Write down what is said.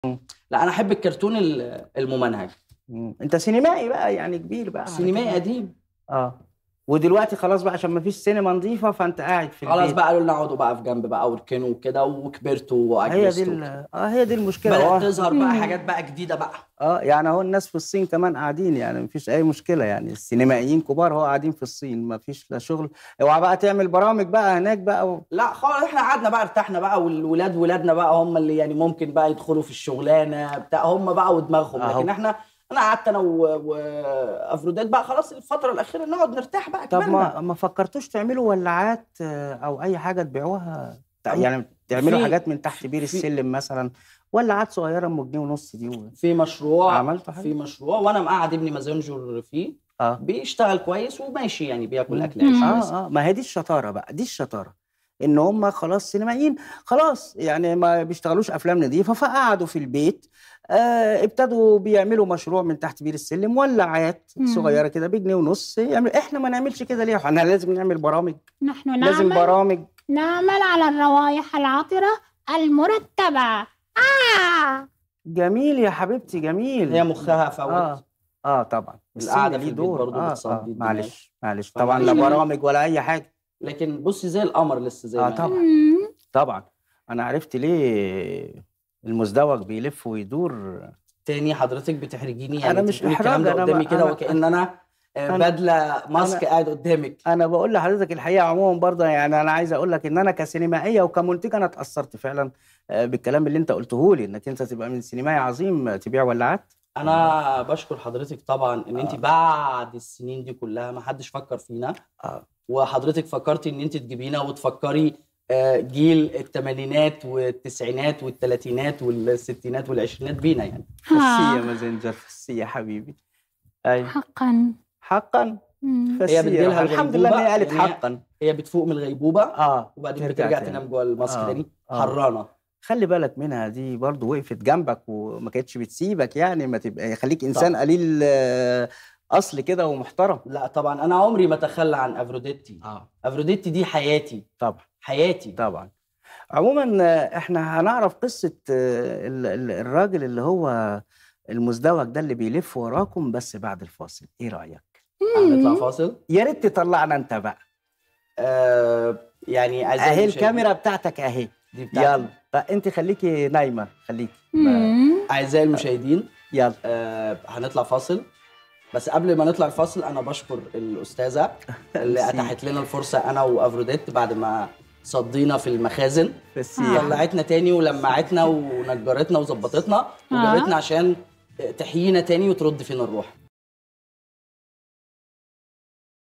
لا انا احب الكرتون ال- الممنهج مم. انت سينمائي بقى يعني كبير بقى على سينمائي كده. قديم اه ودلوقتي خلاص بقى عشان ما فيش سينما نظيفه فانت قاعد في خلاص البيت بقى قالوا لنا اقعدوا بقى في جنب بقى واركنوا وكده وكبرتوا هي واجلستوا دي ال- اه هي دي المشكله بدات اه تظهر بقى حاجات بقى جديده بقى اه يعني اهو الناس في الصين كمان قاعدين يعني مفيش اي مشكله يعني السينمائيين كبار هو قاعدين في الصين مفيش لا شغل اوعى بقى تعمل برامج بقى هناك بقى و... لا خالص احنا قعدنا بقى ارتحنا بقى والولاد ولادنا بقى هم اللي يعني ممكن بقى يدخلوا في الشغلانه بتاع هم بقى ودماغهم أهو. لكن احنا انا قعدت انا و- وافروديت بقى خلاص الفتره الاخيره نقعد نرتاح بقى طب كبرنا. ما ما فكرتوش تعملوا ولعات آه، او اي حاجه تبيعوها تع- يعني تعملوا في- حاجات من تحت بير في- السلم مثلا ولعات صغيره ام جنيه ونص دي و... في مشروع عملتوا حاجة؟ في مشروع وانا مقعد ابني مازنجر فيه اه بيشتغل كويس وماشي يعني بياكل مم. اكل عيش كويس اه اه ما هي دي الشطاره بقى دي الشطاره ان هم خلاص سينمائيين خلاص يعني ما بيشتغلوش افلام نظيفه فقعدوا في البيت آه ابتدوا بيعملوا مشروع من تحت بير السلم ولعات مم. صغيره كده بجنيه ونص يعمل احنا ما نعملش كده ليه احنا لازم نعمل برامج نحن لازم نعمل برامج نعمل على الروائح العطرة المرتبة آه جميل يا حبيبتي جميل هي مخها فوت اه اه طبعا السن القعدة في ليه البيت دور برضه آه بتصدي آه الدماغ. معلش معلش طبعا لا فمعلش. برامج ولا اي حاجه لكن بصي زي القمر لسه زي آه ما هي. طبعا. مم. طبعا انا عرفت ليه المزدوج بيلف ويدور تاني حضرتك بتحرجيني يعني أنا أنت مش بتقولي الكلام إحراج، ده أنا قدامي ما- كده أنا- وكأن انا آه، أنا- بدله ماسك أنا- قاعد قدامك انا بقول لحضرتك الحقيقه عموما برضه يعني انا عايز اقول لك ان انا كسينمائيه وكمنتج انا اتاثرت فعلا آه، بالكلام اللي انت قلته لي انك انت تبقى من سينمائي عظيم تبيع ولعات انا بشكر حضرتك طبعا ان انت آه. بعد السنين دي كلها ما حدش فكر فينا اه وحضرتك فكرتي ان انت تجيبينا وتفكري آه، جيل الثمانينات والتسعينات والثلاثينات والستينات والعشرينات بينا يعني فسي آه. يا مازنجر فسي يا حبيبي ايوه حقا حقا مم. فسي يا بتجيلها روحي. الحمد لله ان هي الغيبوبة، قالت يعني هي- حقا هي بتفوق من الغيبوبه اه وبعدين ترجع بترجع تاني. تنام جوه الماسك آه. تاني آه. حرانه خلي بالك منها دي برضه وقفت جنبك وما كانتش بتسيبك يعني ما تبقى خليك انسان طبعا. قليل آه، اصل كده ومحترم لا طبعا انا عمري ما اتخلى عن افروديتي اه افروديتي دي حياتي طبعا حياتي طبعا عموما آه، احنا هنعرف قصة آه، ال- ال- الراجل اللي هو المزدوج ده اللي بيلف وراكم بس بعد الفاصل ايه رأيك هنطلع فاصل يا ريت تطلعنا انت بقى آه يعني أعزائي اهي المشاهدين، الكاميرا بتاعتك اهي دي بتاعتي يلا طب انت خليكي نايمة خليكي مم. اعزائي المشاهدين يلا آه هنطلع فاصل بس قبل ما نطلع الفاصل انا بشكر الاستاذه اللي ميرسي. اتاحت لنا الفرصه انا وافروديت بعد ما صدينا في المخازن بس آه. يا طلعتنا تاني ولمعتنا ونجرتنا وظبطتنا وجابتنا عشان تحيينا تاني وترد فينا الروح